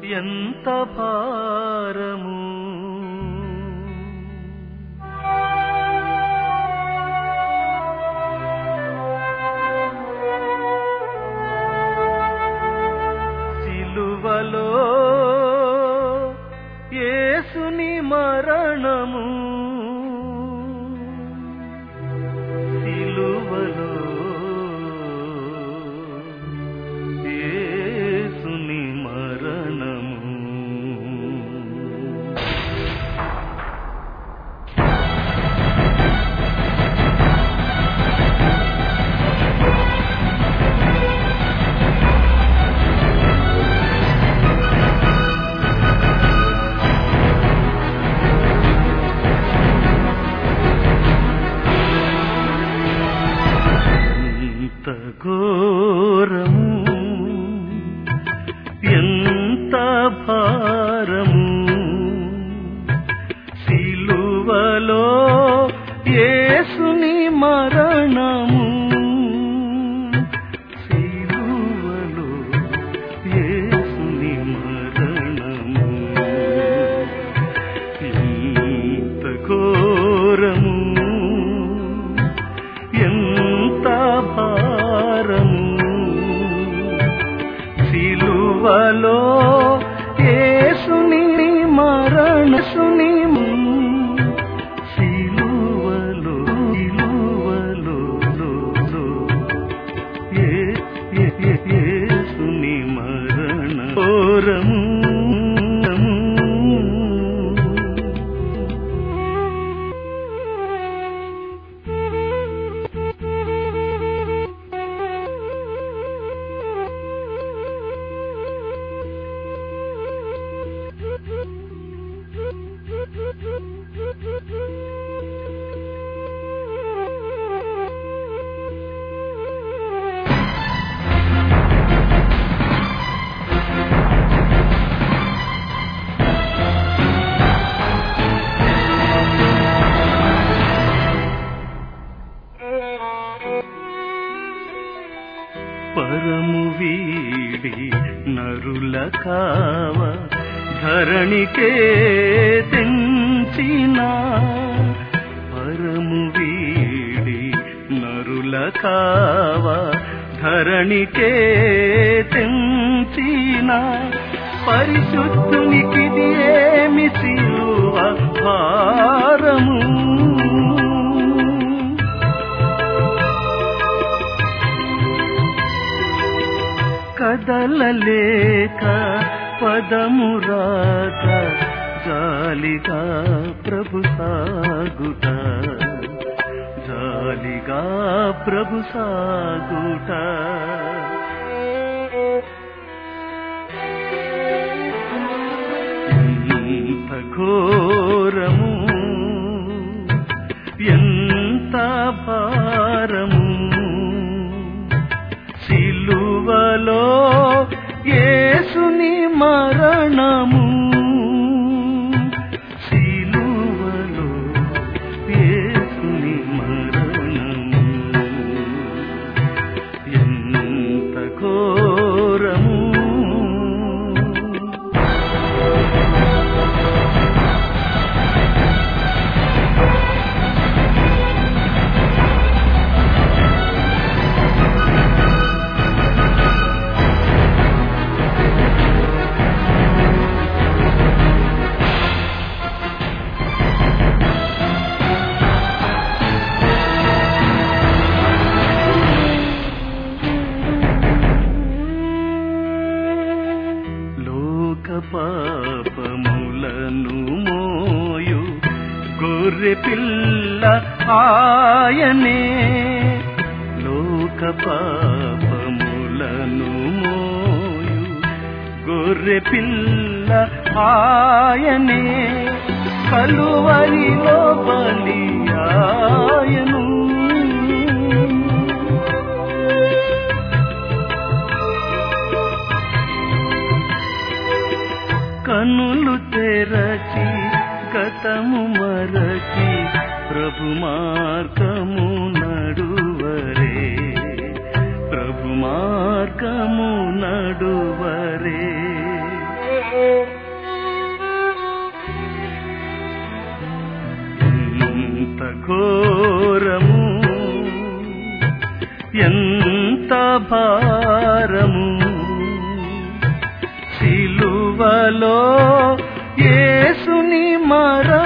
ఎంత భారము సిలువలో యేసుని మరణము సిలువలో యేసుని మరణము ఎంత ఘోరము ఎంత భారము సిలువలో యేసుని మరణము సిలువలో యేసుని మరణము ఎంత ఘోరము ఎంత భారము సిలువలో యేసుని మరణసుని సిలువలో సిలువలో లో, లో, ఏ- ఏ- ఏ- యేసుని మరణ ఘోరము పరము వీడి నరుల కావ ధరణికే తెంచిన పరము వీడి నరుల కావ ధరణికే తెంచిన పరిశుద్ధునికి ఏమి సిలువ భారము కదలలేక పదమురాక జాలిగా ప్రభు సాగుట జాలిగా ప్రభు సాగుట ఎంత ఘోరము ఎంత భారము సిలువలో యేసుని మరణము సిలువలో యేసుని మరణము ఎంత ఘోరము లోక పాపములను మోయు గొర్రె పిల్ల ఆయనే లోక పాపములను మోయు గొర్రె పిల్ల ఆయనే కలువరిలో బలి ఆయను కనులు తెరచి గతము మరచి ప్రభు మార్గము నడువరే ప్రభు మార్గము నడువరే ఎంత ఘోరము ఎంత భారము సిలువలో యేసుని మరణము